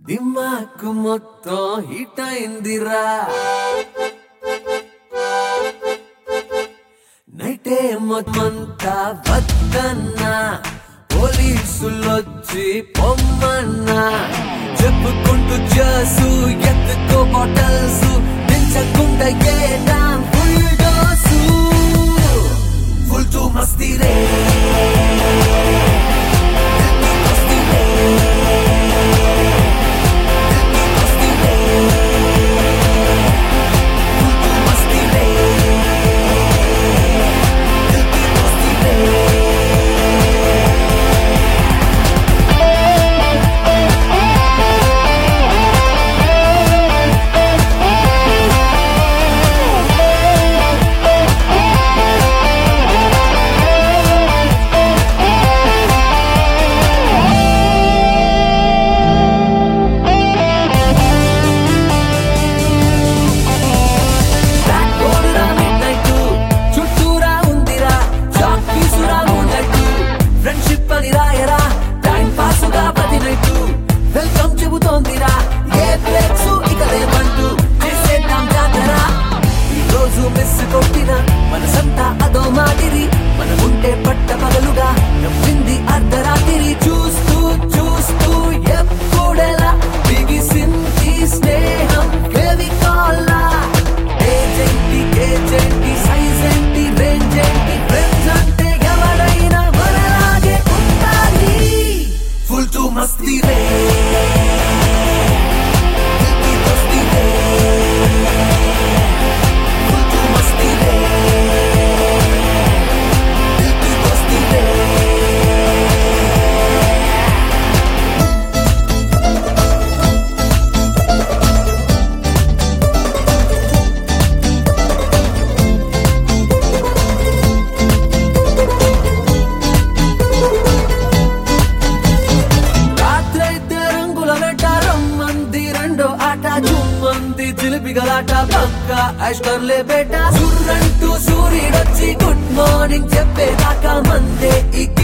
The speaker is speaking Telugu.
దిమాకు మొత్తం హిట్ అయిందిరా నైటే మొత్తమంతా వద్దన్నా పోలీసులొచ్చి పొమ్మన్నా చెప్పుకుంటూ చేసు ఎత్తుకో బాటల్స్ దించకుండా ఏడా ఫుల్ డోసు ఫుల్ టు మస్తీ రే మస్తీ రే మస్తీ రే ఫుల్ టు మస్తీ రే మస్తీ రే బ్లాక్ బోర్డ్ రా మిడ్ నైట్ చుట్టూరా ఉందిరా షాక్ పీసురా మూన్ లైట్ ఫ్రెండ్షిప్ అని రాయరా టైం పాస్ గా ప్రతి నైట్ వెల్కమ్ చెబుతోందిరా ఏ ప్లేక్స్ ఇక లేవంటూ చేసేద్దాం జాతర ఈ రోజు మిస్ కొట్టిన మనసంతా అదో మాదిరి మనకుంటే పట్ట పగలుగా నవ్వింది అర్ధరాత్రి చూస్తూ చూస్తూ ఎప్పుడెలా బిగిసింది స్నేహం ఫెవికాల్లా ఏజెంటి ఏజెంటి సైజ్ ఏంటి రేంజ్ ఏంటి ఫ్రెండ్స్ అంటే ఎవరైనా మనలాగే ఉండాలి ఫుల్ టు మస్తీ రే దిల్ కి దోస్తీ రే ఫుల్ టు మస్తీ రే దిల్ కి దోస్తీ రే రాత్రైతే రంగుల వేట రమ్మంది రెండో ఆట జుమ్మంది చిలిపి గలాట పక్క ఐశ్వర్లే బేట సుర్రంటూ సూర్యుడొచ్చి గుడ్ మార్నింగ్ చెప్పేదాకా మందే ఈ